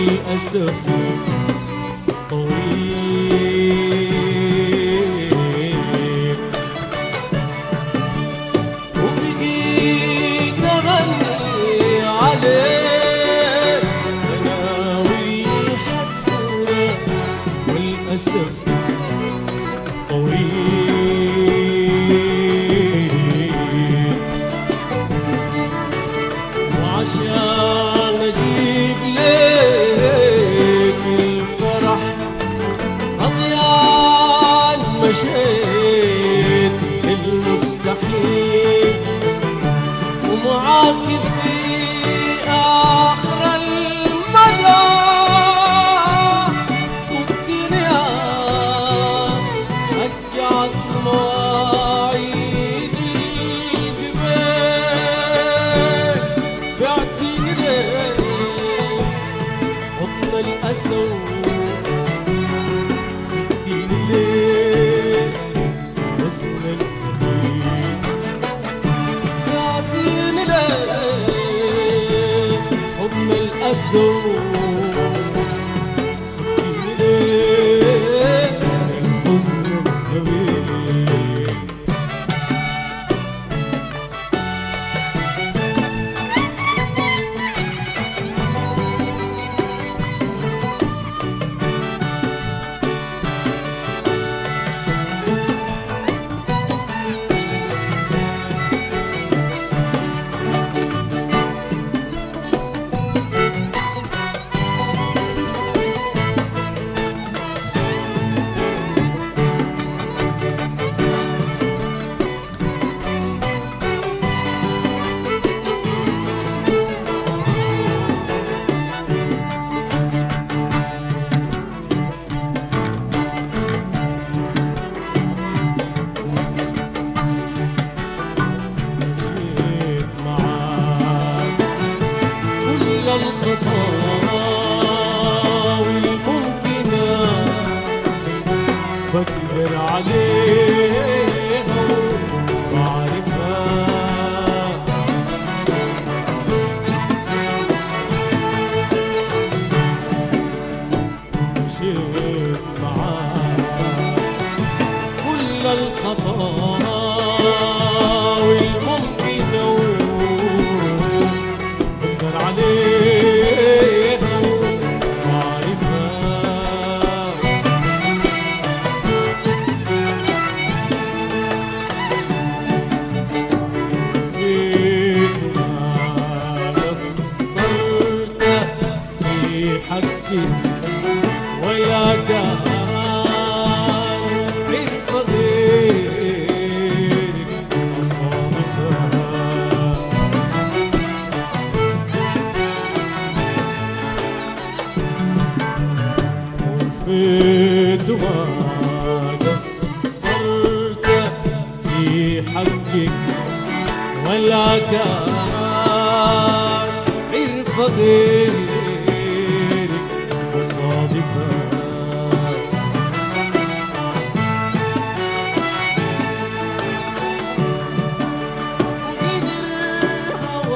والأسف طويل وبقيت أغني عليك أنا والحسرة والأسف طويل وعشان اجيب لك الفرح اضيان مشيت للمستحيل ومعاك في اخر المدى فتني رجعت مواعيد القبيل بعتني ليه حضن الأسود سبتيني ليه حزن القبيل بعتني ليه حضن الأسود سبتيني ليه الحزن القبيل مشيت معاك كل الخطاوي الممكنة بقدر عليها وأعرفها مشيت معاك كل الخطاوي الممكنة بقدر عليها وأعرفها فيك ما قصرت في حقي ولا قال عرف غيرك أصادفها وفيت ما قصرت في حقك ولا كان عرف غيرك مصادفة وقدر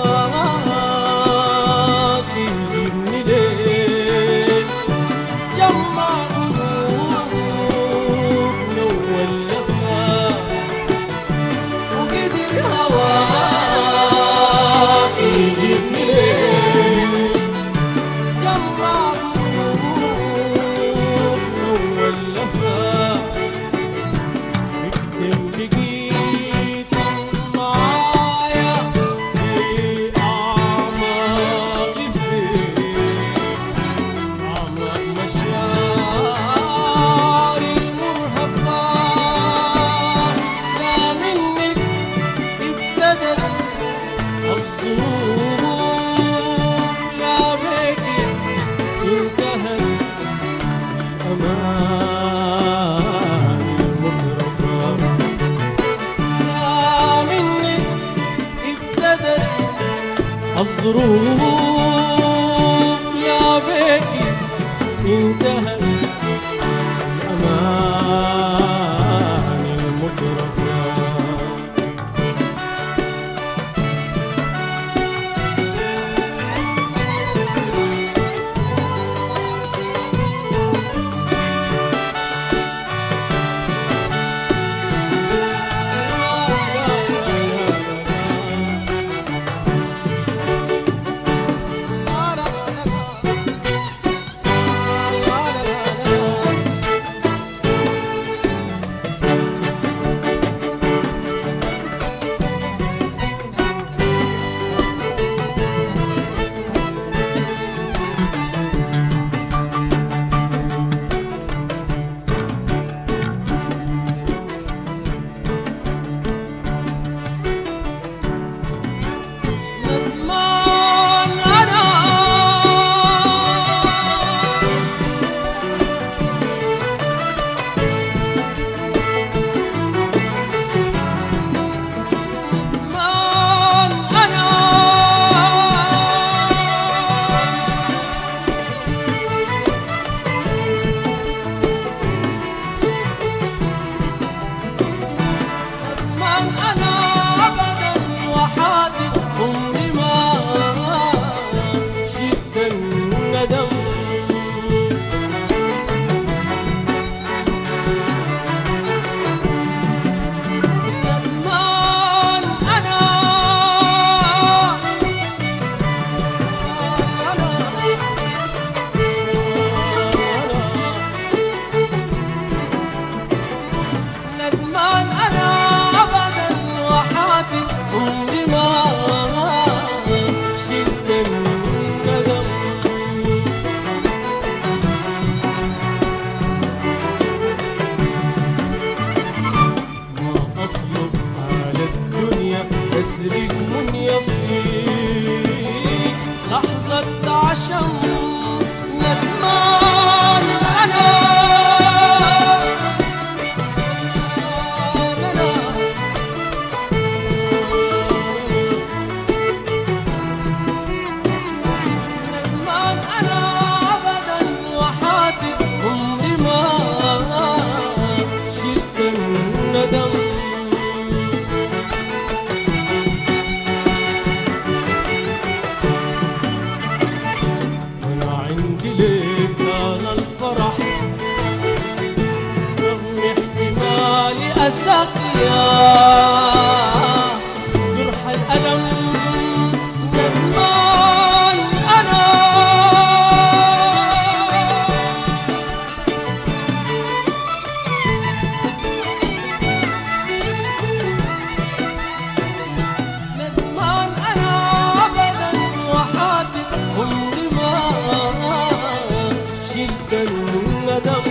هواك يجيبني ليه جمع قلوبنا وولفها وقدر هواك يجيبني ليه جمع قلوبنا وولفها اكتب لقيت معايا في أعماق فيك أعماق مشاعري المرهفة لا منك ابتدت الظروف لا بك انتهت الأمان المترفة لا منك ابتدت الظروف لا بك انتهت الأمان المترفة أساك يا جرح الألم ندمان أنا ندمان أنا أبدا وحاتم عمري ما شلت الندم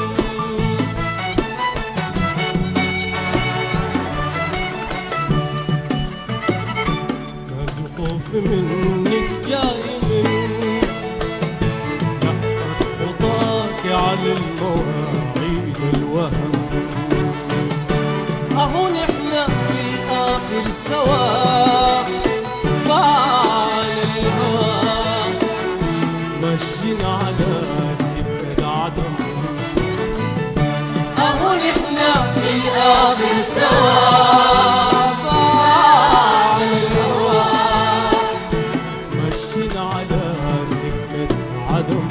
كان الخوف منك جاي من لحظة خطاك على المواعيد الوهم أهو نحن في الآخر سوا بعد الهوى مشينا على سكة عدم أهو نحن في الآخر سوا بعد الهوى مشينا على سكة عدم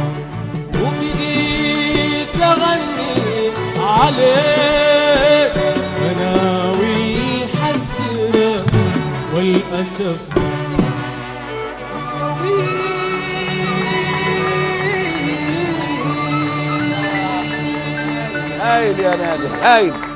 وبقيت أغني عليك أنا والحسرة والأسف هايل يا نادر هايل